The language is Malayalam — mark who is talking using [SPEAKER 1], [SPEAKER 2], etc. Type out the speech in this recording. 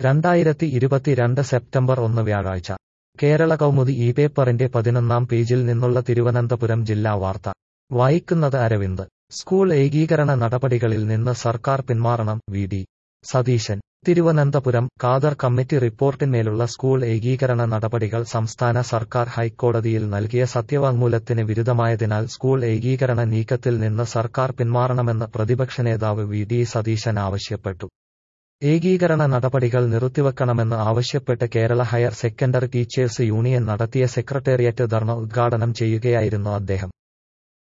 [SPEAKER 1] രണ്ടായിരത്തി ഇരുപത്തിരണ്ട് സെപ്റ്റംബർ ഒന്ന് വ്യാഴാഴ്ച കേരള കൗമുദി ഈ പേപ്പറിന്റെ പതിനൊന്നാം പേജിൽ നിന്നുള്ള തിരുവനന്തപുരം ജില്ലാ വാർത്ത വായിക്കുന്നത് അരവിന്ദ് സ്കൂൾ ഏകീകരണ നടപടികളിൽ നിന്ന് സർക്കാർ പിന്മാറണം V D Satheesan Thiruvananthapuram Khader committee റിപ്പോർട്ടിന്മേലുള്ള സ്കൂൾ ഏകീകരണ നടപടികൾ സംസ്ഥാന സർക്കാർ ഹൈക്കോടതിയിൽ നൽകിയ സത്യവാങ്മൂലത്തിന് വിരുദ്ധമായതിനാൽ സ്കൂൾ ഏകീകരണ നീക്കത്തിൽ നിന്ന് സർക്കാർ പിന്മാറണമെന്ന് പ്രതിപക്ഷ നേതാവ് വി ഡി സതീശൻ ആവശ്യപ്പെട്ടു ഏകീകരണ നടപടികൾ നിർത്തിവെക്കണമെന്ന് ആവശ്യപ്പെട്ട് Kerala higher secondary teachers union നടത്തിയ സെക്രട്ടേറിയറ്റ് ധർണ ഉദ്ഘാടനം ചെയ്യുകയായിരുന്നു അദ്ദേഹം